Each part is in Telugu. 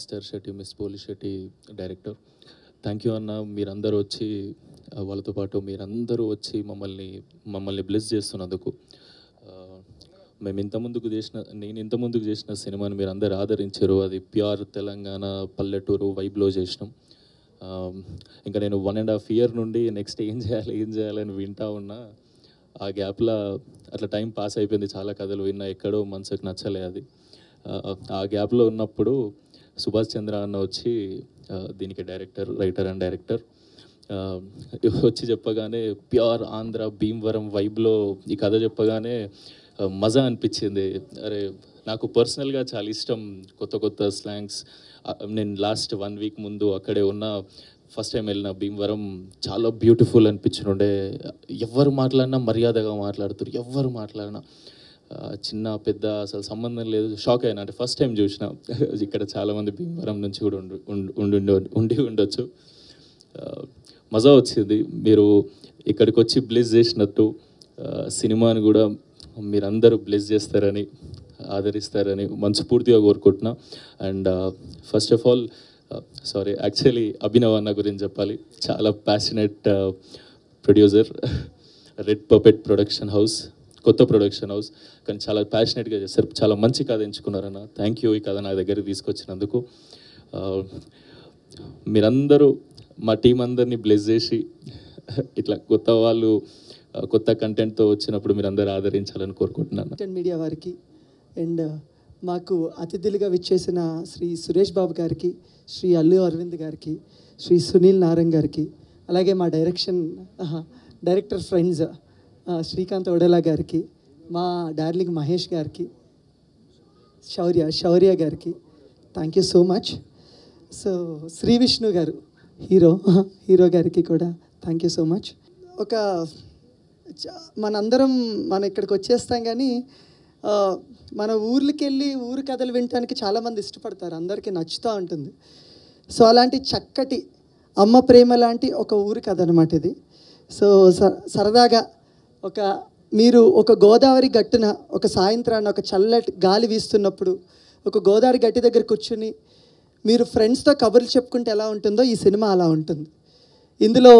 మిస్టర్ శెట్టి మిస్ పోలి శెట్టి డైరెక్టర్ థ్యాంక్ యూ అన్న మీరందరూ వచ్చి ఆ, వాళ్ళతో పాటు మీరందరూ వచ్చి మమ్మల్ని మమ్మల్ని బ్లెస్ చేస్తున్నందుకు ఆ, మేము ఇంత ముందుకు చేసిన నేను ఇంత ముందుకు చేసిన సినిమాని మీరు అందరు ఆదరించారు అది ప్యూర్ తెలంగాణ పల్లెటూరు వైబ్లో చేసినాం ఆ, ఇంకా నేను వన్ అండ్ హాఫ్ ఇయర్ నుండి నెక్స్ట్ ఏం చేయాలి ఏం చేయాలని వింటా ఉన్నా ఆ గ్యాప్లో అట్లా టైం పాస్ అయిపోయింది చాలా కథలు విన్నా ఎక్కడో మనసుకు నచ్చలే అది ఆ, ఆ గ్యాప్లో ఉన్నప్పుడు సుభాష్ చంద్ర అన్న వచ్చి ఆ, దీనికి డైరెక్టర్ రైటర్ అండ్ డైరెక్టర్ ఆ, వచ్చి చెప్పగానే ప్యూర్ ఆంధ్ర భీమవరం వైబ్లో ఈ కథ చెప్పగానే ఆ, మజా అనిపించింది అరే నాకు పర్సనల్గా చాలా ఇష్టం కొత్త కొత్త స్లాంగ్స్ నేను లాస్ట్ వన్ వీక్ ముందు అక్కడే ఉన్న ఫస్ట్ టైం వెళ్ళిన భీమవరం చాలా బ్యూటిఫుల్ అనిపించినుండే ఎవరు మాట్లాడినా మర్యాదగా మాట్లాడుతారు ఎవరు మాట్లాడినా ఆ, చిన్న పెద్ద అసలు సంబంధం లేదు షాక్ అయినా అంటే ఫస్ట్ టైం చూసిన ఇక్కడ చాలామంది భీమవరం నుంచి కూడా ఉండి ఉండి ఉండి ఉండి ఉండొచ్చు ఆ, మజా వచ్చింది మీరు ఇక్కడికి వచ్చి బ్లెస్ చేసినట్టు ఆ, సినిమాని కూడా మీరందరూ బ్లెస్ చేస్తారని ఆదరిస్తారని మనస్ఫూర్తిగా కోరుకుంటున్నా and first of all sorry actually Abhinav అన్న గురించి చెప్పాలి చాలా passionate producer Red Puppet production house కొత్త ప్రొడక్షన్ హౌస్ కానీ చాలా ప్యాషనెట్గా చేస్తారు చాలా మంచి కథ ఎంచుకున్నారన్న థ్యాంక్ యూ ఈ కథ నా దగ్గరికి తీసుకొచ్చినందుకు ఆ, మీరందరూ మా టీం అందరినీ బ్లెస్ చేసి ఇట్లా కొత్త వాళ్ళు ఆ, కొత్త కంటెంట్తో వచ్చినప్పుడు మీరు అందరూ ఆదరించాలని కోరుకుంటున్నాను అండ్ మీడియా వారికి అండ్ మాకు అతిథులుగా విచ్చేసిన శ్రీ సురేష్ బాబు గారికి శ్రీ అల్లు అరవింద్ గారికి శ్రీ సునీల్ నారంగ్ గారికి అలాగే మా డైరెక్షన్ ఆహా, డైరెక్టర్ ఫ్రెండ్స్ ఆ, శ్రీకాంత్ ఒడేలా గారికి మా డార్లింగ్ మహేష్ గారికి శౌర్య శౌర్య గారికి thank you so much so Sri Vishnu గారు హీరో హీరో గారికి కూడా థ్యాంక్ యూ సో మచ్ ఒక చ- మనందరం మన ఇక్కడికి వచ్చేస్తాం కానీ ఆ, మన ఊర్లకి వెళ్ళి ఊరు కథలు వినటానికి చాలామంది ఇష్టపడతారు అందరికీ నచ్చుతూ ఉంటుంది సో అలాంటి చక్కటి అమ్మ ప్రేమ లాంటి ఒక ఊరి కథ అనమాట ఇది సో స- సరదాగా ఒక మీరు ఒక గోదావరి గట్టున ఒక సాయంత్రాన్ని ఒక చల్లటి గాలి వీస్తున్నప్పుడు ఒక గోదావరి గట్టి దగ్గర కూర్చుని మీరు ఫ్రెండ్స్తో కబుర్లు చెప్పుకుంటే ఎలా ఉంటుందో ఈ సినిమా అలా ఉంటుంది ఇందులో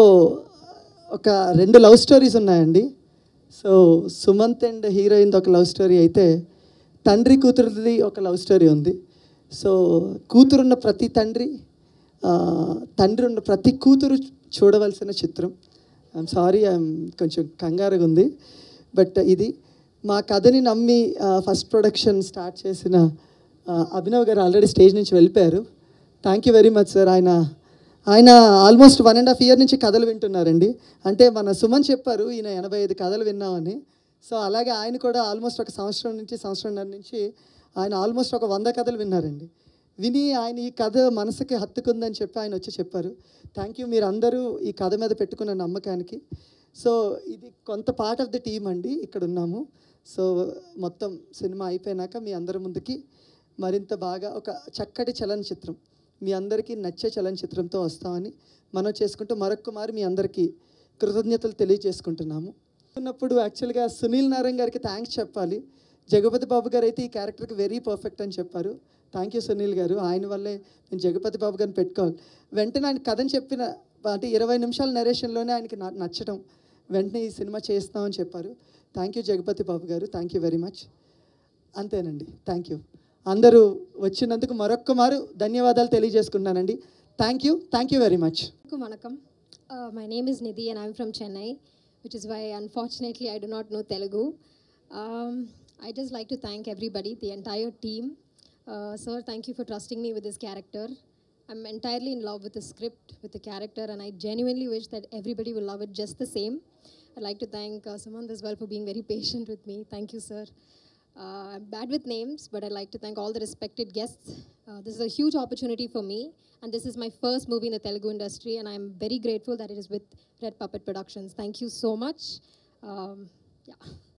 ఒక రెండు లవ్ స్టోరీస్ ఉన్నాయండి సో సుమంత్ అండ్ హీరోయిన్ ఒక లవ్ స్టోరీ అయితే తండ్రి కూతురుది ఒక లవ్ స్టోరీ ఉంది సో కూతురున్న ప్రతి తండ్రి ఆ, తండ్రి ఉన్న ప్రతి కూతురు చూడవలసిన చిత్రం ఐఎమ్ సారీ ఐఎమ్ కొంచెం కంగారుగా ఉంది బట్ ఇది మా కథని నమ్మి ఫస్ట్ ప్రొడక్షన్ స్టార్ట్ చేసిన ఆ, అభినవ్ గారు ఆల్రెడీ స్టేజ్ నుంచి వెళ్ళిపోయారు thank you very much sir ఆయన ఆయన almost one and half year నుంచి కథలు వింటున్నారండి అంటే మన సుమన్ చెప్పారు ఈయన ఎనభై ఐదు కథలు విన్నామని సో అలాగే ఆయన కూడా ఆల్మోస్ట్ ఒక సంవత్సరం నుంచి సంవత్సరంన్నర నుంచి ఆయన ఆల్మోస్ట్ ఒక వంద కథలు విన్నారండి విని ఆయన ఈ కథ మనసుకి హత్తుకుందని చెప్పి ఆయన వచ్చి చెప్పారు థ్యాంక్ యూ మీరు అందరూ ఈ కథ మీద పెట్టుకున్న నమ్మకానికి సో ఇది కొంత పార్ట్ ఆఫ్ ద టీమ్ అండి ఇక్కడ ఉన్నాము సో మొత్తం సినిమా అయిపోయినాక మీ అందరి ముందుకి మరింత బాగా ఒక చక్కటి చలనచిత్రం మీ అందరికీ నచ్చే చలనచిత్రంతో వస్తామని మనం చేసుకుంటూ మరొక్క మారు మీ అందరికీ కృతజ్ఞతలు తెలియజేసుకుంటున్నాము ఉన్నప్పుడు యాక్చువల్గా సునీల్ నారాయణ గారికి థ్యాంక్స్ చెప్పాలి జగపతి బాబు గారు అయితే ఈ క్యారెక్టర్కి వెరీ పర్ఫెక్ట్ అని చెప్పారు థ్యాంక్ యూ సునీల్ గారు ఆయన వల్లే నేను జగపతి బాబు గారిని పెట్టుకోవాలి వెంటనే ఆయన కథని చెప్పిన అంటే ఇరవై నిమిషాల నరేషన్లోనే ఆయనకి న- నచ్చడం వెంటనే ఈ సినిమా చేస్తామని చెప్పారు థ్యాంక్ యూ జగపతి బాబు గారు థ్యాంక్ యూ వెరీ మచ్ అంతేనండి థ్యాంక్ యూ అందరూ వచ్చినందుకు మరొక్క మారు ధన్యవాదాలు తెలియజేసుకుంటున్నానండి thank you thank you very much Assalamualaikum, Vanakkam. Uh, my name is Nidhi and I'm from Chennai, which is why unfortunately I do not know Telugu. Um, I just like to thank everybody, the entire team. Uh, sir, thank you for trusting me with this character. I'm entirely in love with the script, with the character, and I genuinely wish that everybody will love it just the same. I'd like to thank uh, Sumant as well for being very patient with me. Thank you, sir. Uh, I'm bad with names, but I'd like to thank all the respected guests. Uh, this is a huge opportunity for me, and this is my first movie in the Telugu industry, and I'm very grateful that it is with Red Puppet Productions. Thank you so much. Um, yeah.